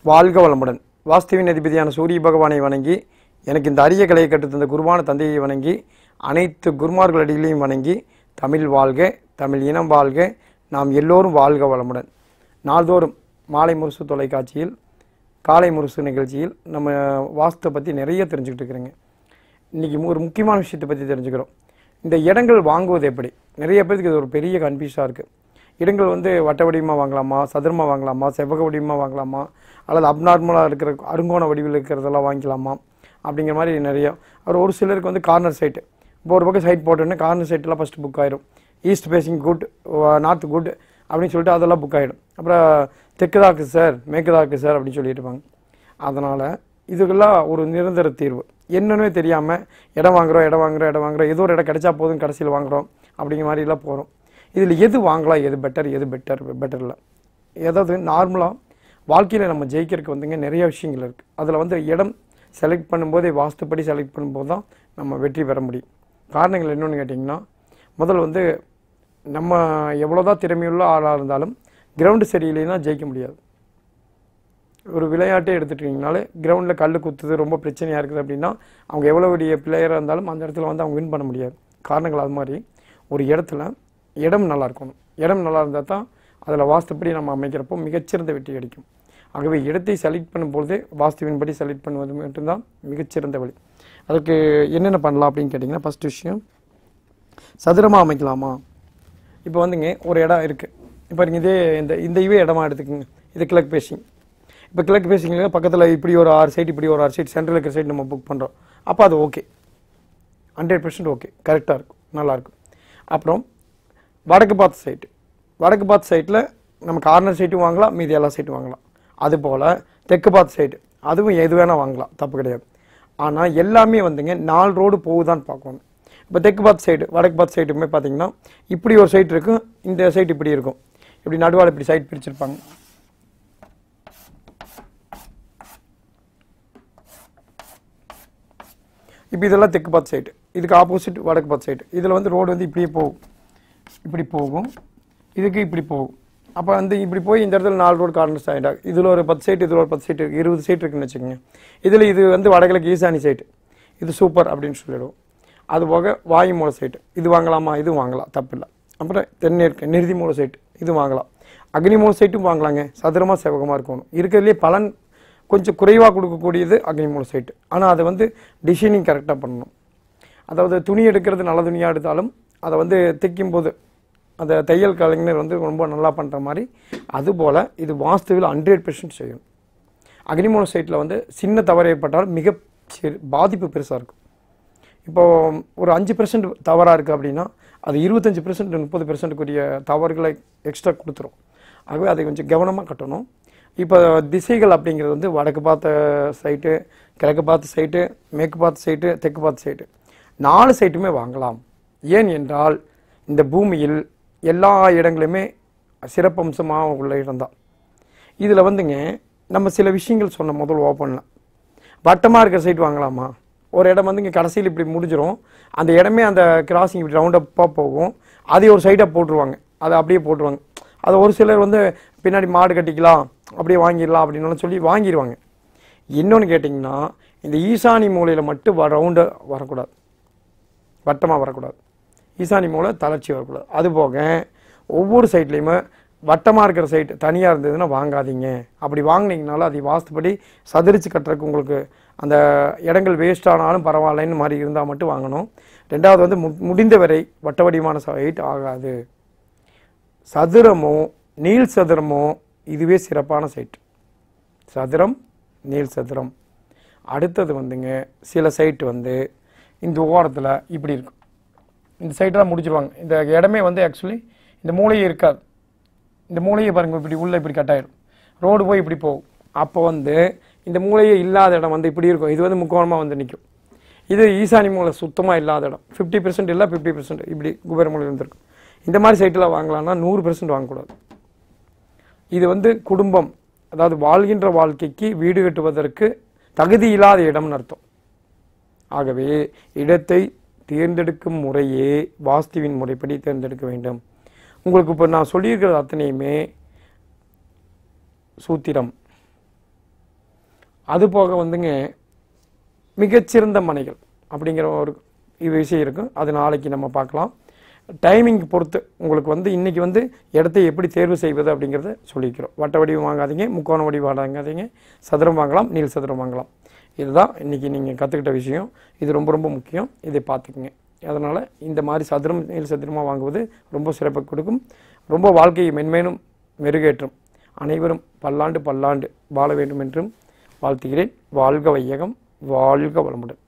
வாழ்க வளமுடன் வாஸ்துவின் அதிபதியான சூரிய பகவானை வணங்கி எனக்கு இந்த அரிய கலையை கற்றுத்தந்த குருவான தந்தையை வணங்கி அனைத்து குருமார்களடிகளையும் வணங்கி தமிழ் வாழ்க தமிழ் இனம் வாழ்க நாம் எல்லோரும் வாழ்க வளமுடன் நாள்தோறும் மாலை முரசு தொலைக்காட்சியில் காலை முரசு நிகழ்ச்சியில் நம்ம வாஸ்துவை பற்றி நிறைய தெரிஞ்சுக்கிட்டு இருக்கிறேங்க இன்றைக்கி ஒரு முக்கியமான விஷயத்தை பற்றி தெரிஞ்சுக்கிறோம் இந்த இடங்கள் வாங்குவது எப்படி நிறைய பேருக்கு இது ஒரு பெரிய கன்ஃபியூஸாக இருக்குது இடங்கள் வந்து வட்ட வடிவமாக வாங்கலாமா சதுரமாக வாங்கலாமா செவ்வக வடிவமாக வாங்கலாமா அல்லது அப்நார்மலாக இருக்கிற அருங்கோண வடிவில் இருக்கிறதெல்லாம் வாங்கிக்கலாமா அப்படிங்கிற மாதிரி நிறைய ஒரு ஒரு சிலருக்கு வந்து கார்னர் சைட்டு இப்போ ஒரு பக்கம் சைட் போட்டோன்னே கார்னர் சைட்டெல்லாம் ஃபஸ்ட்டு புக் ஆயிடும் east facing good north good அப்படின்னு சொல்லிட்டு அதெல்லாம் புக் ஆகிடும் அப்புறம் தெற்கு தாக்கு சார் மேற்கு தாக்கு சார் அப்படின்னு சொல்லிட்டு இருப்பாங்க அதனால் இதுக்கெல்லாம் ஒரு நிரந்தர தீர்வு என்னன்னே தெரியாமல் இடம் வாங்குறோம் இடம் வாங்குறோம் இடம் வாங்குறோம் ஏதோ ஒரு இடம் கிடைச்சா போதும் கடைசியில் வாங்குறோம் அப்படிங்கிற மாதிரிலாம் போகிறோம் இதில் எது வாங்கலாம் எது பெட்டர் எது பெட்டர் பெட்டர் இல்லை ஏதாவது நார்மலாக வாழ்க்கையில் நம்ம ஜெயிக்கிறதுக்கு வந்துங்க நிறைய விஷயங்கள் இருக்குது அதில் வந்து இடம் செலக்ட் பண்ணும்போதே வாஸ்துப்படி செலக்ட் பண்ணும்போது தான் நம்ம வெற்றி பெற முடியும் காரணங்கள் என்னென்னு கேட்டிங்கன்னா முதல்ல வந்து நம்ம எவ்வளோதான் திறமையுள்ள ஆளாக இருந்தாலும் கிரவுண்டு சரியில்லைன்னா ஜெயிக்க முடியாது ஒரு விளையாட்டே எடுத்துட்டிங்கனாலே கிரவுண்டில் கல் குத்துது ரொம்ப பிரச்சனையாக இருக்குது அப்படின்னா அவங்க எவ்வளோ பெரிய பிளேயராக இருந்தாலும் அந்த இடத்துல வந்து அவங்க வின் பண்ண முடியாது காரணங்கள் அது மாதிரி ஒரு இடத்துல இடம் நல்லா இருக்கணும் இடம் நல்லா இருந்தால் தான் அதில் வாஸ்துப்படி நம்ம அமைக்கிறப்போ மிகச்சிறந்த வெற்றி கிடைக்கும் ஆகவே இடத்தை செலக்ட் பண்ணும்பொழுதே வாஸ்துவின்படி செலக்ட் பண்ணுவது மட்டும்தான் மிகச்சிறந்த வழி அதுக்கு என்னென்ன பண்ணலாம் அப்படின்னு கேட்டிங்கன்னா ஃபஸ்ட் விஷயம் சதுரமாக அமைக்கலாமா இப்போ வந்துங்க ஒரு இடம் இருக்குது இப்போ நீங்கள் இதே இந்த இந்த இவே இடமா எடுத்துக்கோங்க இது கிழக்கு பேசிங் இப்போ கிழக்கு பேசிங்கில் பக்கத்தில் இப்படி ஒரு ஆறு சைட் இப்படி ஒரு ஆறு சைட் சென்ட்ரல் இருக்கிற சைட் நம்ம புக் பண்ணுறோம் அப்போ அது ஓகே ஹண்ட்ரட் பர்சன்ட் ஓகே கரெக்டாக இருக்கும் நல்லாயிருக்கும் அப்புறம் வடக்கு பார்த்த சைட்டு வடக்கு பார்த்த சைட்டில் நம்ம கார்னர் சைட்டும் வாங்கலாம் மீதி எல்லா சைட்டும் வாங்கலாம் அதுபோல் தெற்கு பார்த்த சைடு அதுவும் எது வேணால் வாங்கலாம் தப்பு கிடையாது ஆனால் எல்லாமே வந்துங்க நாலு ரோடு போகுதான்னு பார்க்கணும் இப்போ தெற்கு பார்த்த சைடு வடக்கு பார்த்த சைடுமே பார்த்தீங்கன்னா இப்படி ஒரு சைட் இருக்கும் இந்த சைட் இப்படி இருக்கும் இப்படி நடுவால் இப்படி சைட் பிரிச்சிருப்பாங்க இப்போ இதெல்லாம் தெற்கு பார்த்த சைடு இதுக்கு ஆப்போசிட் வடக்கு பார்த்த சைடு இதில் வந்து ரோடு வந்து இப்படியே போகும் இப்படி போகும் இதுக்கு இப்படி போகும் அப்போ வந்து இப்படி போய் இந்த இடத்துல நாலு ரோடு கார்னர்ஸ் ஆகிட்டாங்க இதில் ஒரு பத்து சைட் இதில் ஒரு பத்து சைட் இருக்குது இருபது சைட் இருக்குன்னு வச்சுக்கோங்க இதில் இது வந்து வடகிழக்கு ஈசானி சைட்டு இது சூப்பர் அப்படின்னு சொல்லிடுவோம் அது போக வாயு மூல சைட்டு இது வாங்கலாமா இது வாங்கலாம் தப்பில்லை அப்புறம் தென்மேற்கு நிறுதி மூல சைட்டு இது வாங்கலாம் அக்னி மூல சைட்டும் வாங்கலாங்க சதுரமாக செவகமாக இருக்கணும் இருக்கிறதுலே பலன் கொஞ்சம் குறைவாக கொடுக்கக்கூடியது அக்னி மூல சைட்டு ஆனால் அதை வந்து டிசைனிங் கரெக்டாக பண்ணணும் அதாவது துணி எடுக்கிறது நல்ல துணியாக எடுத்தாலும் அதை வந்து தைக்கும் போது அந்த தையல் கலைஞர் வந்து ரொம்ப நல்லா பண்ணுற மாதிரி அதுபோல் இது வாஸ்துவில் ஹண்ட்ரட் பெர்சன்ட் செய்யும் அக்னிமூல சைட்டில் வந்து சின்ன தவறு ஏற்பட்டாலும் மிக சிறு- பாதிப்பு பெருசாக இருக்கும் இப்போ ஒரு அஞ்சு பெர்சன்ட் தவறாக இருக்குது அப்படின்னா அது இருபத்தஞ்சி பெர்சன்ட் முப்பது பெர்சன்ட்டுக்குரிய தவறுகளை எக்ஸ்ட்ரா கொடுத்துரும் ஆகவே அதை கொஞ்சம் கவனமாக கட்டணும் இப்போ திசைகள் அப்படிங்கிறது வந்து வடக்கு பார்த்த சைட்டு கிழக்கு பார்த்த சைட்டு மேற்கு பார்த்த சைட்டு தெற்கு பார்த்த சைட்டு நாலு சைட்டுமே வாங்கலாம் ஏன் என்றால் இந்த பூமியில் எல்லா இடங்களுமே சிறப்பம்சமாக உள்ள இடம்தான் இதில் வந்துங்க நம்ம சில விஷயங்கள் சொன்ன முதல் ஓப்பனில் வட்டமாக இருக்கிற சைட் வாங்கலாமா ஒரு இடம் வந்து இங்கே கடைசியில் இப்படி முடிஞ்சிரும் அந்த இடமே அந்த கிராசிங் இப்படி ரவுண்டப்பாக போகும் அதே ஒரு சைடாக போட்டுருவாங்க அதை அப்படியே போட்டுருவாங்க அது ஒரு சிலர் வந்து பின்னாடி மாடு கட்டிக்கலாம் அப்படியே வாங்கிடலாம் அப்படின்னு சொல்லி வாங்கிடுவாங்க இன்னொன்று கேட்டிங்கன்னா இந்த ஈசானி மூலையில் மட்டும் ரவுண்டு வரக்கூடாது வட்டமாக வரக்கூடாது ஈசானி மூலை தளர்ச்சி வரக்கூடாது அதுபோக ஒவ்வொரு சைட்லேயுமே வட்டமாக இருக்கிற சைட் தனியாக இருந்ததுன்னா வாங்காதீங்க அப்படி வாங்குனீங்கனாலும் அதை வாஸ்துப்படி சதுரிச்சு கட்டுறதுக்கு உங்களுக்கு அந்த இடங்கள் வேஸ்ட் ஆனாலும் பரவாயில்லைன்னு மாதிரி இருந்தால் மட்டும் வாங்கணும் ரெண்டாவது வந்து மு- முடிந்த வரை வட்ட வடிவமான சைட் ஆகாது சதுரமோ நீள் சதுரமோ இதுவே சிறப்பான சைட் சதுரம் நீள் சதுரம் அடுத்தது வந்துங்க சில சைட் வந்து இந்த ஓரத்தில் இப்படி இருக்கும் இந்த சைட்டெல்லாம் முடிச்சிருவாங்க இந்த இடமே வந்து ஆக்சுவலி இந்த மூலையே இருக்காது இந்த மூலையை பாருங்க இப்படி உள்ள இப்படி கட் ஆயிடும் ரோடு போய் இப்படி போகும் அப்போ வந்து இந்த மூலையே இல்லாத இடம் வந்து இப்படி இருக்கும் இது வந்து முக்கோணமாக வந்து நிற்கும் இது ஈசானி மூலை சுத்தமாக இல்லாத இடம் ஃபிஃப்டி பெர்சன்ட் இல்லை ஃபிஃப்டி பெர்சன்ட் இப்படி குபேர மூலை இருந்திருக்கும் இந்த மாதிரி சைட்டில் வாங்கலாம்னா நூறு பெர்சன்ட் வாங்கக்கூடாது இது வந்து குடும்பம் அதாவது வாழ்கின்ற வாழ்க்கைக்கு வீடு கட்டுவதற்கு தகுதி இல்லாத இடம்னு அர்த்தம் ஆகவே இடத்தை தேர்ந்தெடுக்கும் முறையே வாஸ்துவின் முறைப்படி தேர்ந்தெடுக்க வேண்டும் உங்களுக்கு இப்போ நான் சொல்லியிருக்கிறது அத்தனையுமே சூத்திரம் அது போக வந்துங்க மிகச்சிறந்த மனைகள் அப்படிங்கிற ஒரு இது விஷயம் இருக்கும் அது நாளைக்கு நம்ம பார்க்கலாம் டைமிங் பொறுத்து உங்களுக்கு வந்து இன்னைக்கு வந்து இடத்தை எப்படி தேர்வு செய்வது அப்படிங்கிறத சொல்லிக்கிறோம் வட்ட வடிவம் வாங்காதீங்க முக்கோண வடிவம் வாங்காதீங்க சதுரம் வாங்கலாம் நீள் சதுரம் வாங்கலாம் இதுதான் இன்னைக்கு நீங்கள் கற்றுக்கிட்ட விஷயம் இது ரொம்ப ரொம்ப முக்கியம் இதை பார்த்துக்குங்க அதனால் இந்த மாதிரி சதுரம் நீள் சதுரமாக வாங்குவது ரொம்ப சிறப்பை கொடுக்கும் ரொம்ப வாழ்க்கையை மென்மேலும் மெருகேற்றும் அனைவரும் பல்லாண்டு பல்லாண்டு வாழ வேண்டும் என்றும் வாழ்த்துகிறேன் வாழ்க வையகம் வாழ்க வளமுடன்